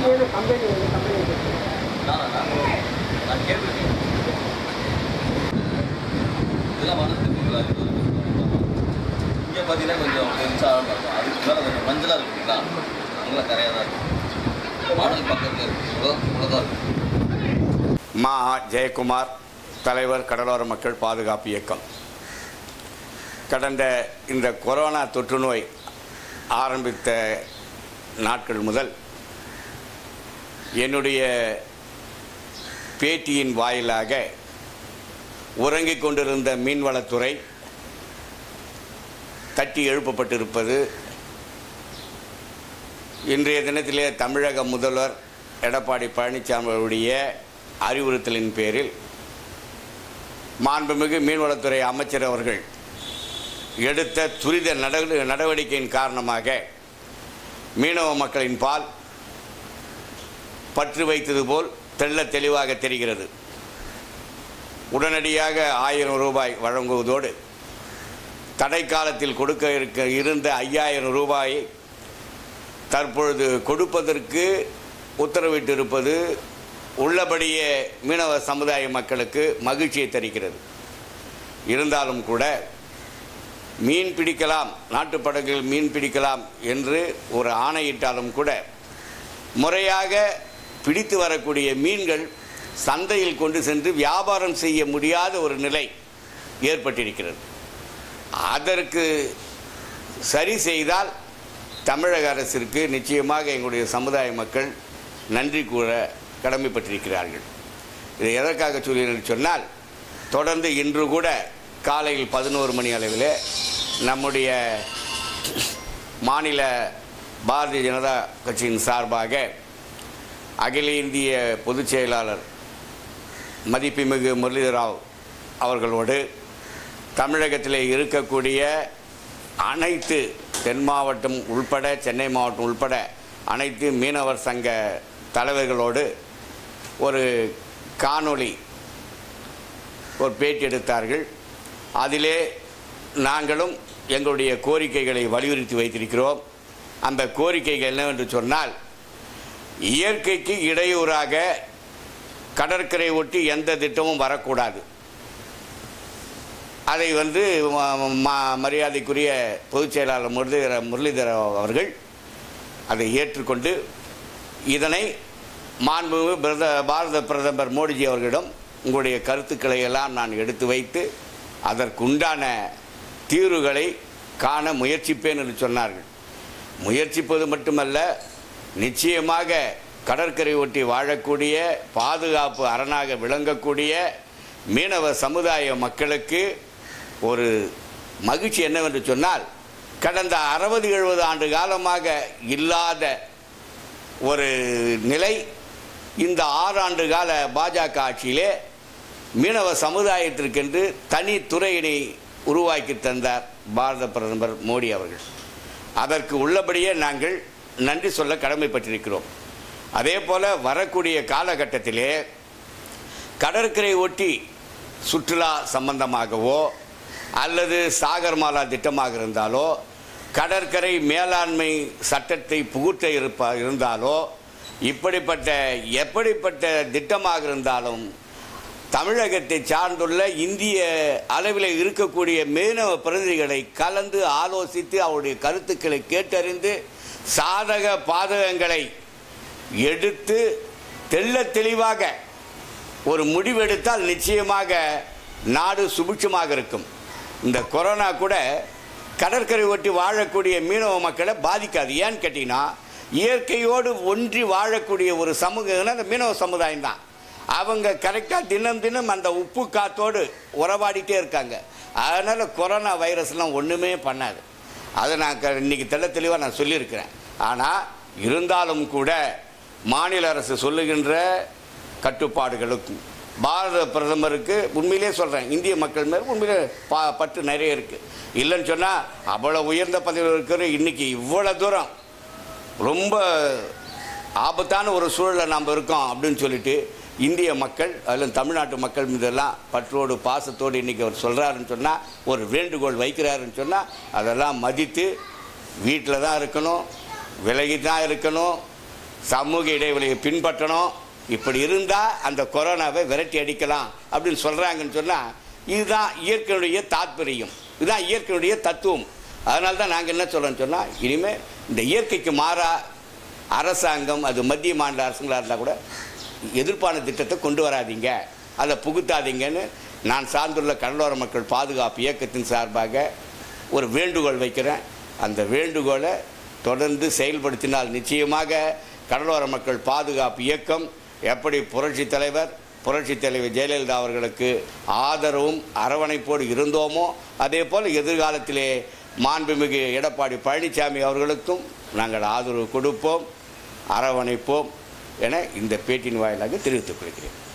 உண்மையான கம்பெனி வந்து கம்பெனி வச்சிருக்கீங்க நான் நான் நான் கேட்டிருக்கேன் இதெல்லாம் வளர்த்துருக்கீங்களா இங்கே பார்த்தீங்கன்னா கொஞ்சம் மின்சாரம் இருக்கும் அதுக்கு மேலே கொஞ்சம் மஞ்சளாக இருக்குங்களா அங்கெல்லாம் கரையாக தான் இருக்கும் மாடல் பக்கத்தில் இருக்கு உலகம் உலகம் இருக்கு மா ஜெயக்குமார் தலைவர் கடலோர மக்கள் பாதுகாப்பு இயக்கம் கடந்த இந்த கொரோனா தொற்று நோய் ஆரம்பித்த நாட்கள் முதல் என்னுடைய பேட்டியின் வாயிலாக உறங்கிக் கொண்டிருந்த மீன்வளத்துறை தட்டி எழுப்பப்பட்டிருப்பது இன்றைய தினத்திலே தமிழக முதல்வர் எடப்பாடி பழனிசாமி அவருடைய அறிவுறுத்தலின் பேரில் மாண்புமிகு மீன்வளத்துறை அமைச்சர் அவர்கள் எடுத்த துரித நட- நடவடிக்கையின் காரணமாக மீனவ மக்களின் பால் பற்று வைத்தது போல் தெள்ள தெளிவாக தெரிகிறது உடனடியாக ஆயிரம் ரூபாய் வழங்குவதோடு தடை காலத்தில் கொடுக்க இருக்க இருந்த ஐயாயிரம் ரூபாயை தற்பொழுது கொடுப்பதற்கு உத்தரவிட்டிருப்பது உள்ளபடியே மீனவ சமுதாய மக்களுக்கு மகிழ்ச்சியை தருகிறது இருந்தாலும் கூட மீன் பிடிக்கலாம் நாட்டுப்படகில் மீன் பிடிக்கலாம் என்று ஒரு ஆணையிட்டாலும் கூட முறையாக பிடித்து வரக்கூடிய மீன்கள் சந்தையில் கொண்டு சென்று வியாபாரம் செய்ய முடியாத ஒரு நிலை ஏற்பட்டிருக்கிறது அதற்கு சரி செய்தால் தமிழக அரசிற்கு நிச்சயமாக எங்களுடைய சமுதாய மக்கள் நன்றி கூற கடமைப்பட்டிருக்கிறார்கள் இதை எதற்காக சொல்கிறேன் சொன்னால் தொடர்ந்து இன்று கூட காலையில் பதினோரு மணி அளவில் நம்முடைய மாநில பாரதிய ஜனதா கட்சியின் சார்பாக அகில இந்திய பொதுச் செயலாளர் மதிப்புமிகு முரளிதராவ் அவர்களோடு தமிழகத்தில் இருக்கக்கூடிய அனைத்து தென் மாவட்டம் உள்பட சென்னை மாவட்டம் உள்பட அனைத்து மீனவர் சங்க தலைவர்களோடு ஒரு காணொளி ஒரு பேட்டி எடுத்தார்கள் அதிலே நாங்களும் எங்களுடைய கோரிக்கைகளை வலியுறுத்தி வைத்திருக்கிறோம் அந்த கோரிக்கைகள் என்னவென்று சொன்னால் இயற்கைக்கு இடையூறாக கடற்கரை ஒட்டி எந்த திட்டமும் வரக்கூடாது அதை வந்து ம- ம- மரியாதைக்குரிய பொதுச் செயலாளர் முரளிதர முரளிதர அவர்கள் அதை ஏற்றுக்கொண்டு இதனை மாண்புமிகு பிரத பாரத பிரதமர் மோடிஜி அவர்களிடம் உங்களுடைய கருத்துக்களை எல்லாம் நான் எடுத்து வைத்து அதற்குண்டான தீர்வுகளை காண முயற்சிப்பேன் என்று சொன்னார்கள் முயற்சிப்பது மட்டுமல்ல நிச்சயமாக கடற்கரை ஒட்டி வாழக்கூடிய பாதுகாப்பு அரணாக விளங்கக்கூடிய மீனவ சமுதாய மக்களுக்கு ஒரு மகிழ்ச்சி என்னவென்று சொன்னால் கடந்த அறுபது எழுபது ஆண்டு காலமாக இல்லாத ஒரு நிலை இந்த ஆறாண்டு கால பாஜக ஆட்சியிலே மீனவ சமுதாயத்திற்கென்று தனி துறையினை உருவாக்கி தந்தார் பாரத பிரதமர் மோடி அவர்கள் அதற்கு உள்ளபடியே நாங்கள் நன்றி சொல்ல கடமைப்பட்டிருக்கிறோம் அதே போல வரக்கூடிய காலகட்டத்திலே கடற்கரை ஒட்டி சுற்றுலா சம்பந்தமாகவோ அல்லது சாகர்மாலா திட்டமாக இருந்தாலோ கடற்கரை மேலாண்மை சட்டத்தை புகுத்த இருப்ப இருந்தாலோ இப்படிப்பட்ட எப்படிப்பட்ட திட்டமாக இருந்தாலும் தமிழகத்தை சார்ந்துள்ள இந்திய அளவில் இருக்கக்கூடிய மீனவ பிரதிநிதிகளை கலந்து ஆலோசித்து அவருடைய கருத்துக்களை கேட்டறிந்து சாதக பாதகங்களை எடுத்து தெள்ளத் தெளிவாக ஒரு முடிவெடுத்தால் நிச்சயமாக நாடு சுபிட்சமாக இருக்கும் இந்த கொரோனா கூட கடற்கரை ஒட்டி வாழக்கூடிய மீனவ மக்களை பாதிக்காது ஏன்னு கேட்டிங்கன்னா இயற்கையோடு ஒன்றி வாழக்கூடிய ஒரு சமூகம்னா அந்த மீனவ சமுதாயம் தான் அவங்க கரெக்டாக தினம் தினம் அந்த உப்பு காத்தோடு உறவாடிட்டே இருக்காங்க அதனால் கொரோனா வைரஸ்லாம் ஒன்றுமே பண்ணாது அதை நான் க- இன்னைக்கு தெள்ள தெளிவாக நான் சொல்லியிருக்கிறேன் ஆனால் இருந்தாலும் கூட மாநில அரசு சொல்லுகின்ற கட்டுப்பாடுகளுக்கும் பாரத பிரதமருக்கு உண்மையிலே சொல்கிறேன் இந்திய மக்கள் மேல் உண்மையிலே பா பற்று நிறைய இருக்குது இல்லைன்னு சொன்னால் அவ்வளோ உயர்ந்த பதவியில் இருக்கிற இன்னைக்கு இவ்வளோ தூரம் ரொம்ப ஆபத்தான ஒரு சூழலில் நாம் இருக்கோம் அப்படின்னு சொல்லிட்டு இந்திய மக்கள் அதிலும் தமிழ்நாட்டு மக்கள் மீதெல்லாம் பற்றோடு பாசத்தோடு இன்றைக்கி அவர் சொல்கிறாருன்னு சொன்னால் ஒரு வேண்டுகோள் வைக்கிறாருன்னு சொன்னால் அதெல்லாம் மதித்து வீட்டில் தான் இருக்கணும் விலகி தான் இருக்கணும் சமூக இடைவெளியை பின்பற்றணும் இப்படி இருந்தால் அந்த கொரோனாவை விரட்டி அடிக்கலாம் அப்படின்னு சொல்கிறாங்கன்னு சொன்னால் இதுதான் இயற்கையுடைய தாத்பரியம் இதுதான் இயற்கையுடைய தத்துவம் அதனால தான் நாங்கள் என்ன சொல்கிறோன்னு சொன்னால் இனிமேல் இந்த இயற்கைக்கு மாறா அரசாங்கம் அது மத்திய மாநில அரசுங்களாக இருந்தால் கூட எதிர்ப்பான திட்டத்தை கொண்டு வராதீங்க அதை புகுத்தாதீங்கன்னு நான் சார்ந்துள்ள கடலோர மக்கள் பாதுகாப்பு இயக்கத்தின் சார்பாக ஒரு வேண்டுகோள் வைக்கிறேன் அந்த வேண்டுகோளை தொடர்ந்து செயல்படுத்தினால் நிச்சயமாக கடலோர மக்கள் பாதுகாப்பு இயக்கம் எப்படி புரட்சி தலைவர் புரட்சி தலைவர் ஜெயலலிதா அவர்களுக்கு ஆதரவும் அரவணைப்போடு இருந்தோமோ அதே போல் எதிர்காலத்திலே மாண்புமிகு எடப்பாடி பழனிசாமி அவர்களுக்கும் நாங்கள் ஆதரவு கொடுப்போம் அரவணைப்போம் என இந்த பேட்டின் வாயிலாக தெரிவித்துக் கொள்கிறேன்